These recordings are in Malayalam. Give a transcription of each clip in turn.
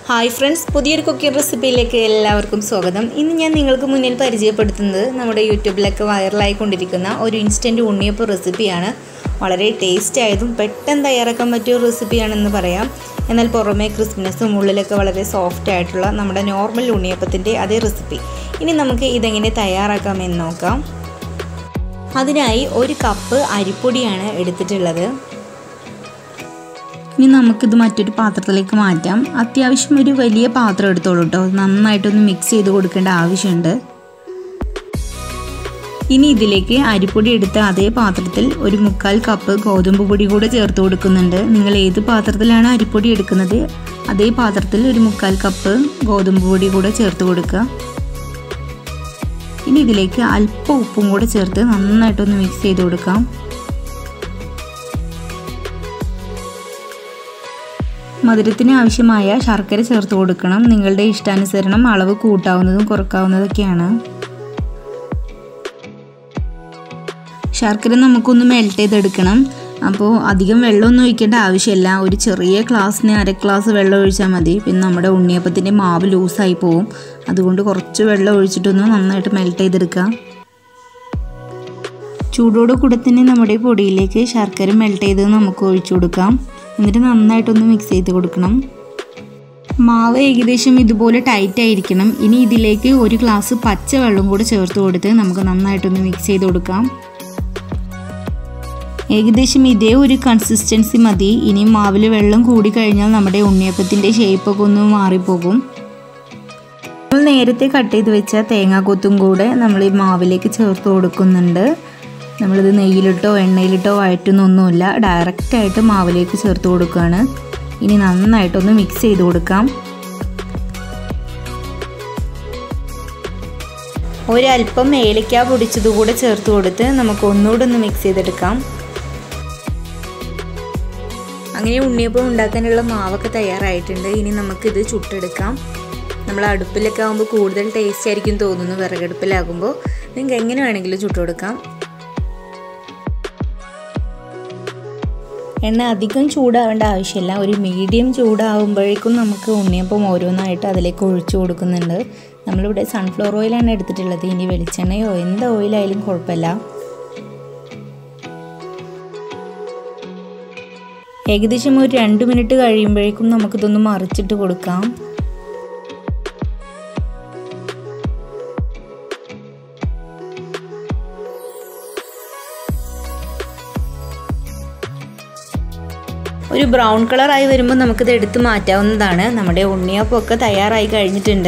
ഹായ് ഫ്രണ്ട്സ് പുതിയൊരു കുക്കിംഗ് റെസിപ്പിയിലേക്ക് എല്ലാവർക്കും സ്വാഗതം ഇന്ന് ഞാൻ നിങ്ങൾക്ക് മുന്നിൽ പരിചയപ്പെടുത്തുന്നത് നമ്മുടെ യൂട്യൂബിലൊക്കെ വൈറലായിക്കൊണ്ടിരിക്കുന്ന ഒരു ഇൻസ്റ്റൻറ്റ് ഉണ്ണിയപ്പം റെസിപ്പിയാണ് വളരെ ടേസ്റ്റ് ആയതും പെട്ടെന്ന് തയ്യാറാക്കാൻ പറ്റിയ ഒരു റെസിപ്പിയാണെന്ന് പറയാം എന്നാൽ പുറമേ ക്രിസ്പിനെസ്സും ഉള്ളിലൊക്കെ വളരെ സോഫ്റ്റ് ആയിട്ടുള്ള നമ്മുടെ നോർമൽ ഉണ്ണിയപ്പത്തിൻ്റെ അതേ റെസിപ്പി ഇനി നമുക്ക് ഇതെങ്ങനെ തയ്യാറാക്കാമെന്ന് നോക്കാം അതിനായി ഒരു കപ്പ് അരിപ്പൊടിയാണ് എടുത്തിട്ടുള്ളത് ഇനി നമുക്കിത് മറ്റൊരു പാത്രത്തിലേക്ക് മാറ്റാം അത്യാവശ്യം ഒരു വലിയ പാത്രം എടുത്തോളൂ കേട്ടോ നന്നായിട്ടൊന്ന് മിക്സ് ചെയ്ത് കൊടുക്കേണ്ട ആവശ്യമുണ്ട് ഇനി ഇതിലേക്ക് അരിപ്പൊടി എടുത്ത അതേ പാത്രത്തിൽ ഒരു മുക്കാൽ കപ്പ് ഗോതമ്പ് പൊടി കൂടെ ചേർത്ത് കൊടുക്കുന്നുണ്ട് നിങ്ങൾ ഏത് പാത്രത്തിലാണ് അരിപ്പൊടി എടുക്കുന്നത് അതേ പാത്രത്തിൽ ഒരു മുക്കാൽ കപ്പ് ഗോതമ്പ് പൊടി കൂടെ ചേർത്ത് കൊടുക്കുക ഇനി ഇതിലേക്ക് അല്പം ഉപ്പും കൂടെ ചേർത്ത് നന്നായിട്ടൊന്ന് മിക്സ് ചെയ്ത് കൊടുക്കാം മധുരത്തിന് ആവശ്യമായ ശർക്കര ചേർത്ത് കൊടുക്കണം നിങ്ങളുടെ ഇഷ്ടാനുസരണം അളവ് കൂട്ടാവുന്നതും കുറക്കാവുന്നതൊക്കെയാണ് ശർക്കര നമുക്കൊന്ന് മെൽറ്റ് ചെയ്തെടുക്കണം അപ്പോൾ അധികം വെള്ളമൊന്നും ഒഴിക്കേണ്ട ആവശ്യമില്ല ഒരു ചെറിയ ഗ്ലാസ്സിന് അര ഗ്ലാസ് വെള്ളം ഒഴിച്ചാൽ മതി പിന്നെ നമ്മുടെ ഉണ്ണിയപ്പത്തിൻ്റെ മാവ് ലൂസായി പോവും അതുകൊണ്ട് കുറച്ച് വെള്ളം ഒഴിച്ചിട്ടൊന്ന് നന്നായിട്ട് മെൽറ്റ് ചെയ്തെടുക്കുക ചൂടോട് കൂടെ തന്നെ നമ്മുടെ പൊടിയിലേക്ക് ശർക്കര മെൽറ്റ് ചെയ്ത് നമുക്ക് ഒഴിച്ചു കൊടുക്കാം എന്നിട്ട് നന്നായിട്ടൊന്ന് മിക്സ് ചെയ്ത് കൊടുക്കണം മാവ് ഏകദേശം ഇതുപോലെ ടൈറ്റ് ആയിരിക്കണം ഇനി ഇതിലേക്ക് ഒരു ഗ്ലാസ് പച്ച വെള്ളം കൂടെ ചേർത്ത് കൊടുത്ത് നമുക്ക് നന്നായിട്ടൊന്ന് മിക്സ് ചെയ്ത് കൊടുക്കാം ഏകദേശം ഇതേ ഒരു കൺസിസ്റ്റൻസി മതി ഇനി മാവിൽ വെള്ളം കൂടി കഴിഞ്ഞാൽ നമ്മുടെ ഉണ്ണിയപ്പത്തിൻ്റെ ഷേപ്പൊക്കെ ഒന്ന് മാറിപ്പോകും നമ്മൾ നേരത്തെ കട്ട് ചെയ്ത് വെച്ച തേങ്ങാക്കൊത്തും കൂടെ നമ്മൾ ഈ മാവിലേക്ക് ചേർത്ത് കൊടുക്കുന്നുണ്ട് നമ്മളിത് നെയ്യിലിട്ടോ എണ്ണയിലിട്ടോ വഴറ്റുന്നൊന്നുമില്ല ഡയറക്റ്റായിട്ട് മാവിലേക്ക് ചേർത്ത് കൊടുക്കുകയാണ് ഇനി നന്നായിട്ടൊന്ന് മിക്സ് ചെയ്ത് കൊടുക്കാം ഒരല്പം ഏലക്ക പൊടിച്ചത് കൂടെ ചേർത്ത് കൊടുത്ത് നമുക്ക് ഒന്നുകൂടെ ഒന്ന് മിക്സ് ചെയ്തെടുക്കാം അങ്ങനെ ഉണ്ണിയപ്പം ഉണ്ടാക്കാനുള്ള മാവൊക്കെ തയ്യാറായിട്ടുണ്ട് ഇനി നമുക്കിത് ചുട്ടെടുക്കാം നമ്മൾ അടുപ്പിലൊക്കെ ആകുമ്പോൾ കൂടുതൽ ടേസ്റ്റ് ആയിരിക്കും തോന്നുന്നു വിറകടുപ്പിലാകുമ്പോൾ നിങ്ങൾക്ക് എങ്ങനെ വേണമെങ്കിലും ചുട്ടുകൊടുക്കാം എണ്ണ അധികം ചൂടാവേണ്ട ആവശ്യമില്ല ഒരു മീഡിയം ചൂടാവുമ്പോഴേക്കും നമുക്ക് ഉണ്ണിയപ്പം ഓരോന്നായിട്ട് അതിലേക്ക് ഒഴിച്ചു കൊടുക്കുന്നുണ്ട് നമ്മളിവിടെ സൺഫ്ലവർ ഓയിലാണ് എടുത്തിട്ടുള്ളത് ഇനി വെളിച്ചെണ്ണയോ എന്ത് ഓയിലായാലും കുഴപ്പമില്ല ഏകദേശം ഒരു രണ്ട് മിനിറ്റ് കഴിയുമ്പോഴേക്കും നമുക്കിതൊന്ന് മറിച്ചിട്ട് കൊടുക്കാം ഒരു ബ്രൗൺ കളറായി വരുമ്പോൾ നമുക്കിത് എടുത്ത് മാറ്റാവുന്നതാണ് നമ്മുടെ ഉണ്ണിയപ്പമൊക്കെ തയ്യാറായി കഴിഞ്ഞിട്ടുണ്ട്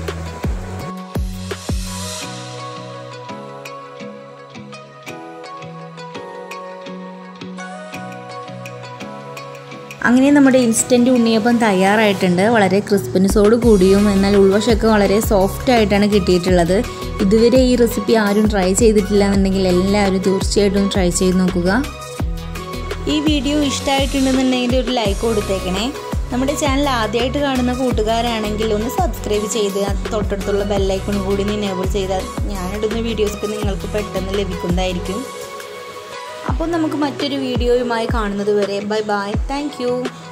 അങ്ങനെ നമ്മുടെ ഇൻസ്റ്റൻറ്റ് ഉണ്ണിയപ്പം തയ്യാറായിട്ടുണ്ട് വളരെ ക്രിസ്പിനെസ്സോട് കൂടിയും എന്നാൽ ഉൾവശമൊക്കെ വളരെ സോഫ്റ്റ് ആയിട്ടാണ് കിട്ടിയിട്ടുള്ളത് ഇതുവരെ ഈ റെസിപ്പി ആരും ട്രൈ ചെയ്തിട്ടില്ല എന്നുണ്ടെങ്കിൽ എല്ലാവരും തീർച്ചയായിട്ടും ട്രൈ ചെയ്ത് നോക്കുക ഈ വീഡിയോ ഇഷ്ടമായിട്ടുണ്ടെന്നുണ്ടെങ്കിൽ ഒരു ലൈക്ക് കൊടുത്തേക്കണേ നമ്മുടെ ചാനൽ ആദ്യമായിട്ട് കാണുന്ന കൂട്ടുകാരാണെങ്കിൽ ഒന്ന് സബ്സ്ക്രൈബ് ചെയ്ത് തൊട്ടടുത്തുള്ള ബെല്ലൈക്കൺ കൂടി എനേബിൾ ചെയ്താൽ ഞാനിടുന്ന വീഡിയോസൊക്കെ നിങ്ങൾക്ക് പെട്ടെന്ന് ലഭിക്കുന്നതായിരിക്കും അപ്പോൾ നമുക്ക് മറ്റൊരു വീഡിയോയുമായി കാണുന്നത് വരെ ബൈ ബൈ താങ്ക്